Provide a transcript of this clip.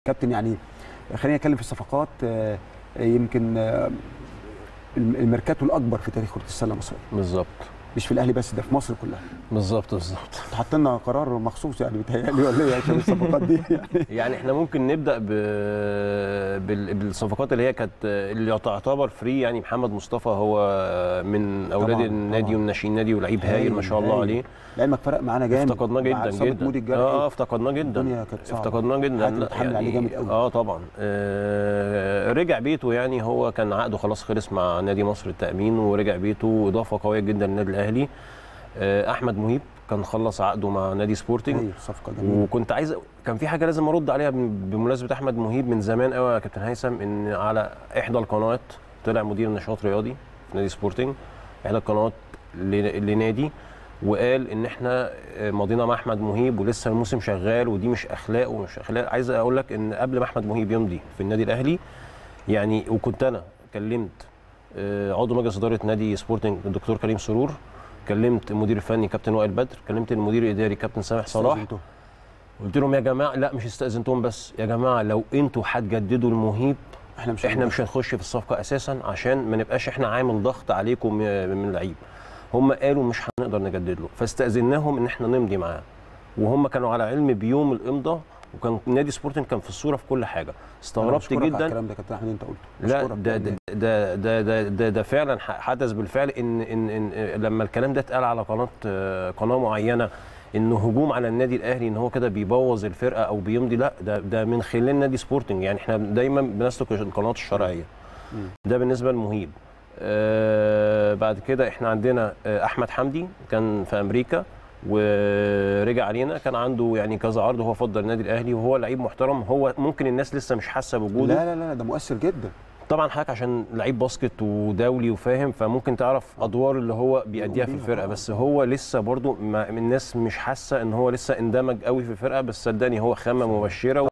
كابتن يعني خلينا نتكلم في الصفقات آه، يمكن آه، الميركاتو الاكبر في تاريخ كره السله المصريه بالظبط مش في الاهلي بس ده في مصر كلها بالظبط بالظبط حط لنا قرار مخصوص يعني بيتهيألي ولا ايه عشان الصفقات دي يعني يعني احنا ممكن نبدا ب... بال... بالصفقات اللي هي كانت اللي تعتبر فري يعني محمد مصطفى هو من اولاد طبعاً، النادي طبعاً. والناشئين النادي ولعيب هايل ما شاء الله هايل. عليه لعلمك فرق معانا جامد افتقدناه مع جدا إصابة جدا مودي الجرحي اه افتقدناه جدا الدنيا كانت صعبة. افتقدناه جدا حاتم لا، اتحمل عليه جامد قوي. اه طبعا آه رجع بيته يعني هو كان عقده خلاص خلص مع نادي مصر التامين ورجع بيته اضافه قويه جدا للنادي الاهلي آه احمد مهيب كان خلص عقده مع نادي سبورتنج ايوه صفقه جميله وكنت عايز كان في حاجه لازم ارد عليها بم- بمناسبه احمد مهيب من زمان قوي يا كابتن هيثم ان على احدى القنوات طلع مدير نشاط رياضي في نادي سبورتنج احدى القنوات ل- لنادي وقال ان احنا آه، ماضينا مع احمد مهيب ولسه الموسم شغال ودي مش اخلاق ومش اخلاق عايز اقول لك ان قبل ما احمد مهيب يمضي في النادي الاهلي يعني وكنت انا كلمت آه، عضو مجلس اداره نادي سبورتنج الدكتور كريم سرور كلمت المدير الفني كابتن وائل بدر كلمت المدير الاداري كابتن سامح صلاح استأذنته. قلت لهم يا جماعه لا مش استاذنتهم بس يا جماعه لو انتوا هتجددوا المهيب احنا مش احنا مش هنخش في الصفقه اساسا عشان ما نبقاش احنا عامل ضغط عليكم من من اللعيب هم قالوا مش هنقدر نجدد له فاستاذناهم ان احنا نمضي معاه وهم كانوا على علم بيوم الامضاء وكان نادي سبورتنج كان في الصوره في كل حاجه أنا استغربت بشكرك على جدا الكلام ده كابتن احمد انت قلته لا بشكرك ده يعني. ده ده ده ده, ده فعلا ح- حدث بالفعل ان ان, إن لما الكلام ده اتقال على قناه آه، قناه معينه انه هجوم على النادي الاهلي ان هو كده بيبوظ الفرقه او بيمضي لا ده ده من خلال نادي سبورتنج يعني احنا دايما بنسلك القنوات الشرعيه مم. ده بالنسبه للمهيب آه بعد كده احنا عندنا آه احمد حمدي كان في امريكا ورجع علينا كان عنده يعني كذا عرض وهو فضل النادي الاهلي وهو لعيب محترم هو ممكن الناس لسه مش حاسه بوجوده لا لا لا ده مؤثر جدا طبعا حضرتك عشان لعيب باسكت ودولي وفاهم فممكن تعرف ادوار اللي هو بيأديها في بيها الفرقه طبعاً. بس هو لسه برضو ما الناس مش حاسه ان هو لسه اندمج قوي في الفرقه بس صدقني هو خامه مبشره